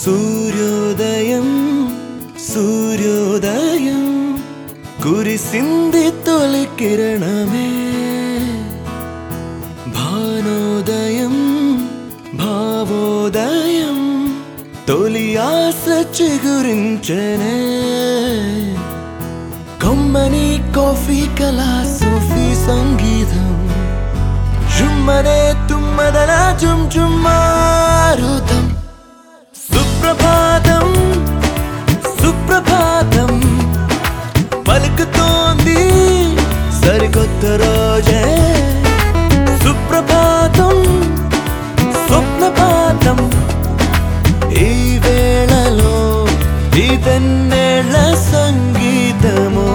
సూర్యోదయం సూర్యోదయం కురిసింది తొలి కిరణమే భానోదయం భావోదయం తొలి ఆశ చిగురించనే కమ్మని కాఫీ కళా సూఫీ సంగీతం జుమ్మనే తుమ్మదల జుమ్ జుమ్మారుతం సుప్రభాతం సుప్రభాతం పలుకుతోంది సరికొత్త రోజే సుప్రభాతం స్వప్నపాతం ఈ వేళలో ఇదన్నేళ్ల సంగీతమో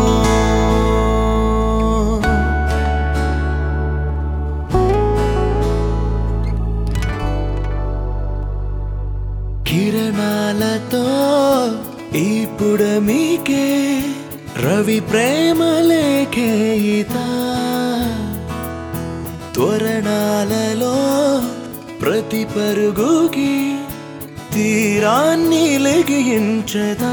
కిరణాలతో ఇప్పుడు మీకే రవి ప్రేమ లేఖేయిత త్వరణాలలో ప్రతి పరుగుకి తీరాన్ని లెగించదా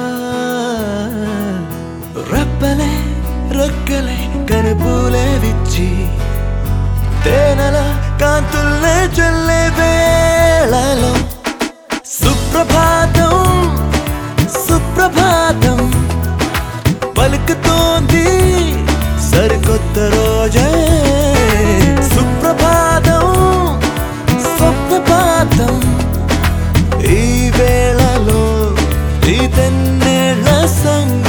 రెప్పలే రెక్కలే కనుపులే విచ్చి తేనెల కాంతుల్లే చల్లే వేళలో సుప్రభాతం సుప్రభాతం పలుకుతోంది సరికొత్త రోజే సుప్రభాతం స్వప్నపాతం ఈ వేళలో ఇదన్నేళ్ల సంగ